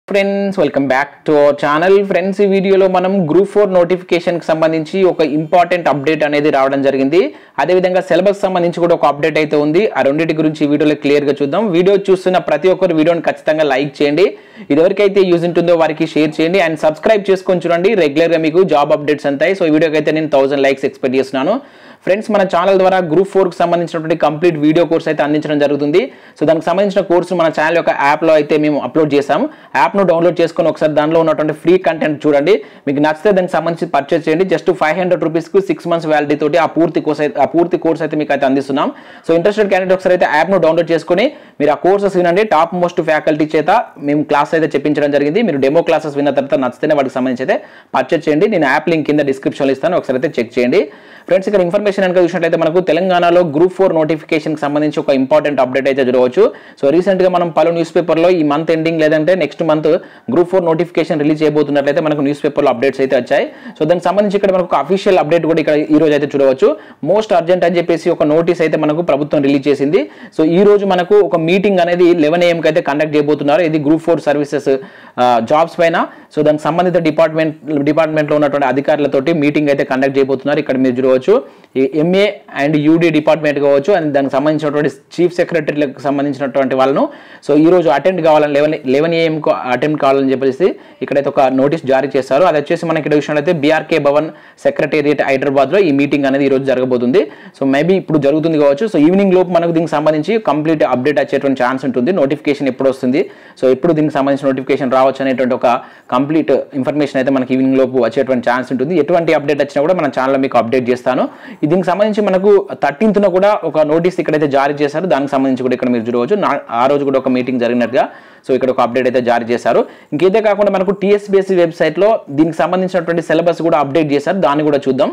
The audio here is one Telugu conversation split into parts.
friends welcome back to our channel friends ఈ వీడియోలో మనం గ్రూప్ ఫోర్ నోటిఫికేషన్కి సంబంధించి ఒక ఇంపార్టెంట్ అప్డేట్ అనేది రావడం జరిగింది అదేవిధంగా సిలబస్ సంబంధించి కూడా ఒక అప్డేట్ అయితే ఉంది ఆ రెండింటి గురించి ఈ వీడియోలో క్లియర్గా చూద్దాం వీడియో చూస్తున్న ప్రతి ఒక్కరు వీడియోని ఖచ్చితంగా లైక్ చేయండి ఇది ఎవరికైతే యూజ్ ఉంటుందో వారికి షేర్ చేయండి అండ్ సబ్స్క్రైబ్ చేసుకొని చూడండి రెగ్యులర్గా మీకు జాబ్ అప్డేట్స్ అంతాయి సో ఈ వీడియోకి అయితే నేను థౌసండ్ లైక్స్ ఎక్స్పెక్ట్ చేస్తున్నాను ఫ్రెండ్స్ మన ఛానల్ ద్వారా గ్రూప్ ఫోర్కి సంబంధించినటువంటి కంప్లీట్ వీడియో కోర్స్ అయితే అందించడం జరుగుతుంది సో దానికి సంబంధించిన కోర్సు మన ఛానల్ యొక్క యాప్లో అయితే మేము అప్లోడ్ చేసాం యాప్ను డౌన్లోడ్ చేసుకొని ఒకసారి దానిలో ఉన్నటువంటి ఫ్రీ కంటెంట్ చూడండి మీకు నచ్చితే దానికి సంబంధించి పర్చేస్ చేయండి జస్ట్ ఫైవ్ హండ్రెడ్ రూపీస్కి సిక్స్ మంత్స్ వ్యాలిటీ తోటి ఆ పూర్తి కోర్స్ అయితే ఆ పూర్తి కోర్స్ అయితే మీకు అయితే అందిస్తున్నాం సో ఇంట్రెస్టెడ్ క్యాండిడేట్ ఒకసారి అయితే యాప్ను డౌన్లోడ్ చేసుకొని మీరు ఆ కోర్సెస్ వినండి టాప్ మోస్ట్ ఫ్యాకల్టీ చేత మేము క్లాస్ అయితే చెప్పించడం జరిగింది మీరు డెమో క్లాసెస్ విన్న తర్వాత నచ్చితేనే వాటికి సంబంధించి అయితే పర్చేస్ చేయండి నేను యాప్ లింక్ కింద డిస్క్రిప్షన్లో ఇస్తాను ఒకసారి అయితే చెక్ చేయండి ఫ్రెండ్స్ ఇక్కడ ఇన్ఫర్మేషన్ కనుక చూసినట్లయితే మనకు తెలంగాణలో గ్రూప్ ఫోర్ నోటిఫికేషన్కి సంబంధించి ఒక ఇంపార్టెంట్ అప్డేట్ అయితే చూడవచ్చు సో రీసెంట్గా మనం పలు న్యూస్ పేపర్లో ఈ మంత్ ఎండింగ్ లేదంటే next month group four notification release చేయబోతున్నట్లయితే మనకు న్యూస్ పేపర్లో అప్డేట్స్ అయితే వచ్చాయి సో దానికి సంబంధించి ఇక్కడ మనకు అఫీషియల్ అప్డేట్ కూడా ఇక్కడ ఈ రోజు అయితే చూడవచ్చు మోస్ట్ అర్జెంట్ అని చెప్పేసి ఒక నోటీస్ అయితే మనకు ప్రభుత్వం రిలీజ్ చేసింది సో ఈ రోజు మనకు ఒక మీటింగ్ అనేది లెవెన్ ఏఎంకి అయితే కండక్ట్ చేయబోతున్నారు ఇది గ్రూప్ ఫోర్ సర్వీసెస్ జాబ్స్ పైన సో దానికి సంబంధిత డిపార్ట్మెంట్ డిపార్ట్మెంట్లో ఉన్నటువంటి అధికారులతోటి మీటింగ్ అయితే కండక్ట్ చేయబోతున్నారు ఇక్కడ మీరు చూడవచ్చు ఈ ఎంఏ అండ్ యూడీ డిపార్ట్మెంట్ కావచ్చు అండ్ దానికి సంబంధించినటువంటి చీఫ్ సెక్రటరీలకు సంబంధించినటువంటి వాళ్ళను సో ఈ రోజు అటెండ్ కావాలని లెవెన్ లెవెన్ ఏఎం అటెండ్ కావాలని చెప్పేసి ఇక్కడైతే ఒక నోటీస్ జారీ చేస్తారు అది వచ్చేసి మనకి ఇక్కడ చూసినట్లయితే బీఆర్కే భవన్ సెక్రటేరియట్ హైదరాబాద్లో ఈ మీటింగ్ అనేది ఈ రోజు జరగబోతుంది సో మేబీ ఇప్పుడు జరుగుతుంది కావచ్చు సో ఈవినింగ్ లోపు మనకు దీనికి సంబంధించి కంప్లీట్ అప్డేట్ వచ్చేటువంటి ఛాన్స్ ఉంటుంది నోటిఫికేషన్ ఎప్పుడు వస్తుంది సో ఎప్పుడు దీనికి సంబంధించిన నోటిఫికేషన్ రావచ్చు అనేటువంటి ఒక కంప్లీట్ ఇన్ఫర్మేషన్ అయితే మనకి ఈవినింగ్ లోపు వచ్చేటువంటి ఛాన్స్ ఉంటుంది ఎటువంటి అప్డేట్ వచ్చినా కూడా మన ఛానల్లో మీకు అప్డేట్ చేస్తాను ఈ దీనికి సంబంధించి మనకు థర్టీన్త్న కూడా ఒక నోటీస్ ఇక్కడైతే జారీ చేశారు దానికి సంబంధించి కూడా ఇక్కడ మీరు చూడవచ్చు నా- ఆ రోజు కూడా ఒక మీటింగ్ జరిగినట్టుగా సో ఇక్కడ ఒక అప్డేట్ అయితే జారీ చేశారు ఇంకేదే కాకుండా మనకు టీఎస్బీఎస్సీ వెబ్సైట్లో దీనికి సంబంధించినటువంటి సిలబస్ కూడా అప్డేట్ చేశారు దాన్ని కూడా చూద్దాం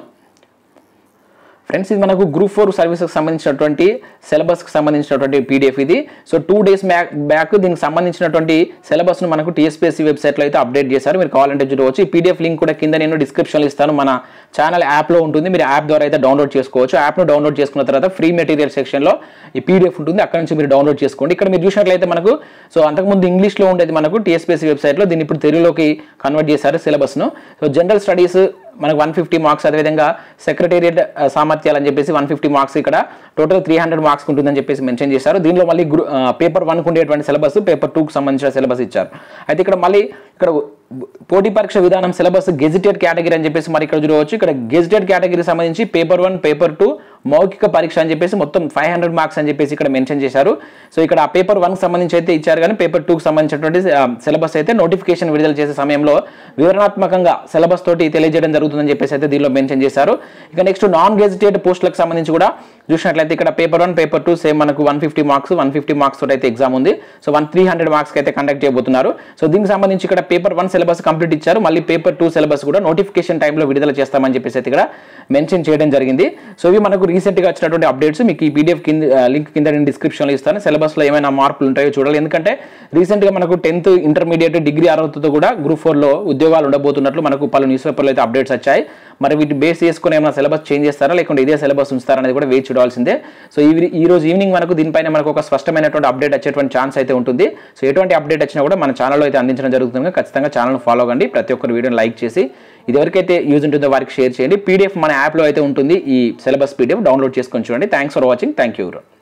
ఫ్రెండ్స్ ఇది మనకు గ్రూప్ ఫోర్ సర్వీసెస్ సంబంధించినటువంటి సిలబస్కి సంబంధించినటువంటి పీడిఎఫ్ ఇది so two days back back దీనికి సంబంధించినటువంటి సిలబస్ను మనకు టీఎస్పీఎస్సీ వెబ్సైట్లో అయితే అప్డేట్ చేశారు మీరు కావాలంటే చూడవచ్చు ఈ పీడిఎఫ్ లింక్ కూడా కింద నేను డిస్క్రిప్షన్లో ఇస్తాను మన ఛానల్ యాప్లో ఉంటుంది మీరు యాప్ ద్వారా అయితే డౌన్లోడ్ చేసుకోవచ్చు యాప్ను డౌన్లోడ్ చేసుకున్న తర్వాత ఫ్రీ మెటీరియల్ సెక్షన్లో ఈ పీడిఎఫ్ ఉంటుంది అక్కడ నుంచి మీరు డౌన్లోడ్ చేసుకోండి ఇక్కడ మీరు చూసినట్లయితే మనకు సో అంతకుముందు ఇంగ్లీష్లో ఉండేది మనకు టీఎస్పీఎస్సీ వెబ్సైట్లో దీన్ని ఇప్పుడు తెలుగులోకి కన్వర్ట్ చేశారు సిలబస్ను సో జనరల్ స్టడీస్ మనకు వన్ ఫిఫ్టీ మార్క్స్ అదేవిధంగా సెక్రటేరియట్ సామర్థ్యాలు అని చెప్పేసి వన్ ఫిఫ్టీ మార్క్స్ ఇక్కడ టోటల్ త్రీ హండ్రెడ్ మార్క్స్ ఉంటుందని చెప్పేసి మెన్షన్ చేశారు దీనిలో మళ్ళీ గ్రూ పేపర్ వన్కి ఉండేటువంటి సిలబస్ పేపర్ టూకి సంబంధించిన సిలబస్ ఇచ్చారు అయితే ఇక్కడ మళ్ళీ ఇక్కడ పోటీ పరీక్ష విధానం సిలబస్ గెజిటెడ్ కేటగిరీ అని చెప్పేసి మరి ఇక్కడ చూడవచ్చు ఇక్కడ గెజిటెడ్ కేటగిరీ సంబంధించి పేపర్ వన్ పేపర్ టూ మౌఖిక పరీక్ష అని చెప్పేసి మొత్తం ఫైవ్ హండ్రెడ్ మార్క్స్ అని చెప్పేసి ఇక్కడ మెన్షన్ చేశారు సో ఇక్కడ ఆ పేపర్ వన్ సంబంధించి అయితే ఇచ్చారు కానీ పేపర్ టూకి సంబంధించినటువంటి సిలబస్ అయితే నోటిఫికేషన్ విడుదల చేసే సమయంలో వివరణాత్మకంగా సిలబస్ తోటి తెలియజేయడం జరుగుతుందని చెప్పేసి అయితే దీనిలో మెన్షన్ చేశారు ఇక నెక్స్ట్ నాన్ గెజిటెడ్ పోస్టులకు సంబంధించి కూడా చూసినట్లయితే ఇక్కడ paper one paper two same మనకు one fifty marks one fifty marks తోటి అయితే ఎగ్జామ్ ఉంది సో వన్ త్రీ హండ్రెడ్ మార్క్స్కి అయితే కండక్ట్ చేయబోతున్నారు సో దీనికి సంబంధించి ఇక్కడ పేపర్ వన్ సిలబస్ కంప్లీట్ ఇచ్చారు మళ్ళీ పేపర్ టూ సిలబస్ కూడా నోటిఫికేషన్ టైంలో విడుదల చేస్తామని చెప్పేసి అయితే ఇక్కడ మెన్షన్ చేయడం జరిగింది సో ఇవి మనకు రీసెంట్గా వచ్చినటువంటి అప్డేట్స్ మీకు ఈ పీడిఎఫ్ కింద లింక్ కింద నేను డిస్క్రిప్షన్లో ఇస్తాను సిలబస్లో ఏమైనా మార్పులు ఉంటాయో చూడాలి ఎందుకంటే రీసెంట్గా మనకు టెన్త్ ఇంటర్మీడియట్ డిగ్రీ అర్హతతో కూడా గ్రూప్ ఫోర్లో ఉద్యోగాలు ఉండబోతున్నట్లు మనకు పలు న్యూస్ పేపర్లో అయితే అప్డేట్స్ వచ్చాయి మరి వీటి బేస్ చేసుకుని ఏమైనా సిలబస్ చేంజ్ చేస్తారా లేకుంటే ఇదే సిలబస్ ఉంచుతారా అనేది కూడా వేచి చూడాల్సిందే సో ఈ ఈ రోజు ఈవినింగ్ మనకు దీనిపైన మనకు ఒక స్పష్టమైనటువంటి అప్డేట్ వచ్చేటువంటి ఛాన్స్ అయితే ఉంటుంది సో ఎటువంటి అప్డేట్ వచ్చినా కూడా మన ఛానల్లో అయితే అందించడం జరుగుతుంది ఖచ్చితంగా ఛానల్ ఫాలో అవ్వండి ప్రతి ఒక్కరు వీడియోని లైక్ చేసి ఇది ఎవరికైతే యూజ్ ఉంటుందో వారికి షేర్ చేయండి పీడిఎఫ్ మన యాప్లో అయితే ఉంటుంది ఈ సిలబస్ పీడిఎఫ్ డౌన్లోడ్ చేసుకొని చూడండి thanks for watching thank you